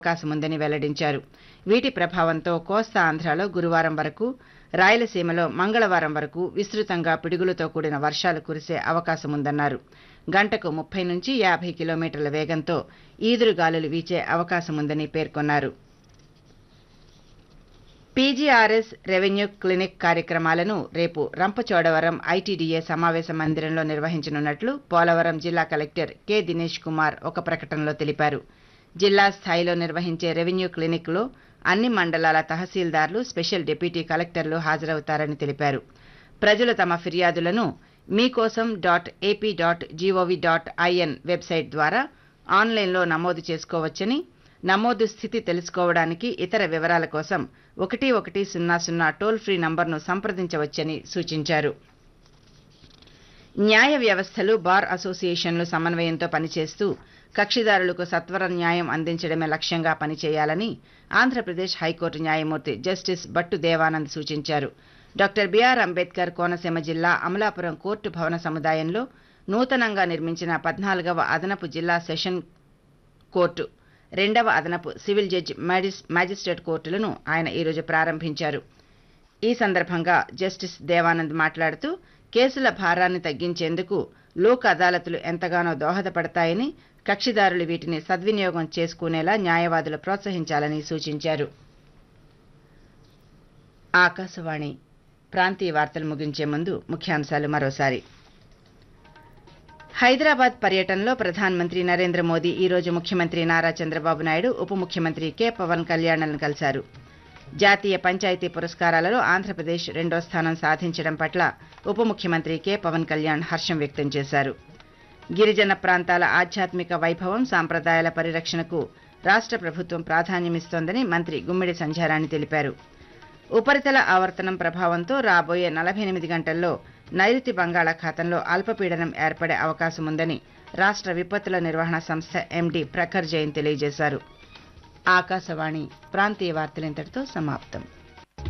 అవకాశముందని వెల్లడించారు వీటి ప్రభావంతో కోస్తా ఆంధ్రాలో గురువారం వరకు రాయలసీమలో మంగళవారం వరకు విస్తృతంగా పిడుగులతో కూడిన వర్షాలు కురిసే అవకాశముందన్నారు గంటకు ముప్పై నుంచి యాభై కిలోమీటర్ల వేగంతో ఈదురుగాలులు వీచే అవకాశముందని పేర్కొన్నారు పీజీఆర్ఎస్ రెవెన్యూ క్లినిక్ కార్యక్రమాలను రేపు రంపచోడవరం ఐటీడీఏ సమావేశ మందిరంలో నిర్వహించనున్నట్లు పోలవరం జిల్లా కలెక్టర్ కె దినేష్ కుమార్ ఒక ప్రకటనలో తెలిపారు జిల్లా స్థాయిలో నిర్వహించే రెవెన్యూ క్లినిక్లో అన్ని మండలాల తహసీల్దార్లు స్పెషల్ డిప్యూటీ కలెక్టర్లు హాజరవుతారని తెలిపారు ప్రజలు తమ ఫిర్యాదులను Meekosam dot AP dot GOV dot IN website ద్వారా ఆన్లైన్లో నమోదు చేసుకోవచ్చని నమోదు స్థితి తెలుసుకోవడానికి ఇతర వివరాల కోసం ఒకటి ఒకటి సున్నా సున్నా టోల్ ఫ్రీ నంబర్ను సంప్రదించవచ్చని సూచించారు న్యాయ వ్యవస్థలు బార్ అసోసియేషన్లు సమన్వయంతో పనిచేస్తూ కక్షిదారులకు సత్వర న్యాయం అందించడమే లక్ష్యంగా పనిచేయాలని ఆంధ్రప్రదేశ్ హైకోర్టు న్యాయమూర్తి జస్టిస్ బట్టు దేవానంద్ సూచించారు డాక్టర్ బిఆర్ అంబేద్కర్ కోనసీమ జిల్లా అమలాపురం కోర్టు భవన సముదాయంలో నూతనంగా నిర్మించిన పద్నాలుగవ అదనపు జిల్లా సెషన్ కోర్టు రెండవ అదనపు సివిల్ జడ్జి మ్యాజిస్ మ్యాజిస్ట్రేట్ కోర్టులను ఆయన ఈరోజు ప్రారంభించారు ఈ సందర్భంగా జస్టిస్ దేవానంద్ మాట్లాడుతూ కేసుల భారాన్ని తగ్గించేందుకు లోక్ అదాలతులు ఎంతగానో దోహదపడతాయని కక్షిదారులు వీటిని సద్వినియోగం చేసుకునేలా న్యాయవాదులు ప్రోత్సహించాలని సూచించారు ఆకాశవాణి ప్రాంతీయ వార్తలు ముగించే ముందు ముఖ్యాంశాలు మరోసారి హైదరాబాద్ పర్యటనలో ప్రధానమంత్రి నరేంద్ర మోదీ ఈ రోజు ముఖ్యమంత్రి నారా చంద్రబాబు నాయుడు ఉప ముఖ్యమంత్రి కె పవన్ కళ్యాణ్లను కలిశారు జాతీయ పంచాయతీ పురస్కారాలలో ఆంధ్రప్రదేశ్ రెండో స్థానం సాధించడం పట్ల ఉప ముఖ్యమంత్రి కె పవన్ కళ్యాణ్ హర్షం వ్యక్తం చేశారు గిరిజన ప్రాంతాల ఆధ్యాత్మిక వైభవం సాంప్రదాయాల పరిరక్షణకు రాష్ట్ర ప్రభుత్వం ప్రాధాన్యమిస్తోందని మంత్రి గుమ్మిడి సంధ్యారాణి తెలిపారు ఉపరితల ఆవర్తనం ప్రభావంతో రాబోయే నలభై ఎనిమిది గంటల్లో నైరుతి బంగాళాఖాతంలో అల్పపీడనం ఏర్పడే అవకాశం ఉందని రాష్ట్ర విపత్తుల నిర్వహణ సంస్థ ఎండీ ప్రఖర్ జైన్ తెలియజేశారు ఆకాశవాణి ప్రాంతీయ వార్తలు ఇంతటితో సమాప్తం